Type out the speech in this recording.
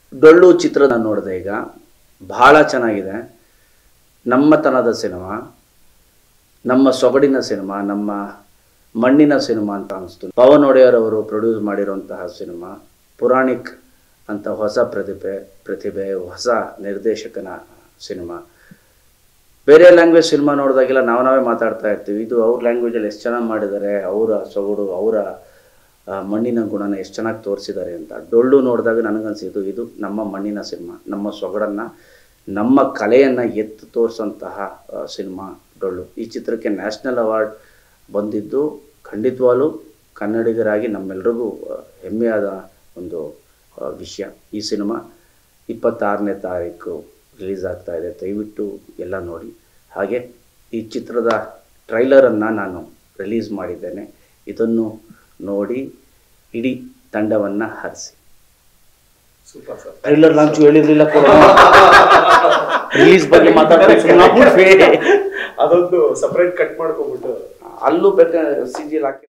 ಡೊಳ್ಳು ಚಿತ್ರನ ನೋಡಿದೆ ಈಗ ಬಹಳ ಚೆನ್ನಾಗಿದೆ ನಮ್ಮತನದ ಸಿನಿಮಾ ನಮ್ಮ ಸೊಗಡಿನ ಸಿನಿಮಾ ನಮ್ಮ ಮಣ್ಣಿನ ಸಿನಿಮಾ ಅಂತ ಅನಿಸ್ತು ಪವನ್ ಒಡೆಯರ್ ಅವರು ಪ್ರೊಡ್ಯೂಸ್ ಮಾಡಿರುವಂತಹ ಸಿನಿಮಾ ಪುರಾಣಿಕ್ ಅಂತ ಹೊಸ ಪ್ರತಿಭೆ ಪ್ರತಿಭೆ ಹೊಸ ನಿರ್ದೇಶಕನ ಸಿನಿಮಾ ಬೇರೆ ಲ್ಯಾಂಗ್ವೇಜ್ ಸಿನಿಮಾ ನೋಡಿದಾಗೆಲ್ಲ ನಾವು ನಾವೇ ಮಾತಾಡ್ತಾ ಇರ್ತೀವಿ ಇದು ಅವ್ರ ಲ್ಯಾಂಗ್ವೇಜಲ್ಲಿ ಎಷ್ಟು ಚೆನ್ನಾಗಿ ಮಾಡಿದ್ದಾರೆ ಅವರ ಸೊಗಡು ಅವರ ಆ, ಮಣ್ಣಿನ ಗುಣನ ಎಷ್ಟು ಚೆನ್ನಾಗಿ ತೋರಿಸಿದ್ದಾರೆ ಅಂತ ಡೊಳ್ಳು ನೋಡಿದಾಗ ನನಗನ್ಸಿದ್ದು ಇದು ನಮ್ಮ ಮಣ್ಣಿನ ಸಿನಿಮಾ ನಮ್ಮ ಸೊಗಡನ್ನು ನಮ್ಮ ಕಲೆಯನ್ನು ಎತ್ತು ತೋರಿಸೋಂತಹ ಸಿನಿಮಾ ಡೊಳ್ಳು ಈ ಚಿತ್ರಕ್ಕೆ ನ್ಯಾಷನಲ್ ಅವಾರ್ಡ್ ಬಂದಿದ್ದು ಖಂಡಿತವಾಗ್ಲೂ ಕನ್ನಡಿಗರಾಗಿ ನಮ್ಮೆಲ್ರಿಗೂ ಆ, ಹೆಮ್ಮೆಯಾದ ಒಂದು ಆ, ವಿಷಯ ಈ ಸಿನಿಮಾ ಇಪ್ಪತ್ತಾರನೇ ತಾರೀಕು ರಿಲೀಸ್ ಆಗ್ತಾ ಇದೆ ದಯವಿಟ್ಟು ಎಲ್ಲ ನೋಡಿ ಹಾಗೆ ಈ ಚಿತ್ರದ ಟ್ರೈಲರನ್ನು ನಾನು ರಿಲೀಸ್ ಮಾಡಿದ್ದೇನೆ ಇದನ್ನು ನೋಡಿ ಇಡೀ ತಂಡವನ್ನು ಹರಿಸಿ ಸೂಪರ್ ಸರ್ ಟ್ರೈಲರ್ ಲಾಂಚ್ ಹೇಳಿರ್ಲಿಲ್ಲ ರಿಲೀಸ್ ಬಗ್ಗೆ ಮಾತಾಡ್ತಾ ಅದೊಂದು ಸಪರೇಟ್ ಕಟ್ ಮಾಡ್ಕೊಂಡ್ಬಿಟ್ಟು ಅಲ್ಲೂ ಬೇಕಾದ್ರೆ ಸಿ ಜಿ ಹಾಕಿ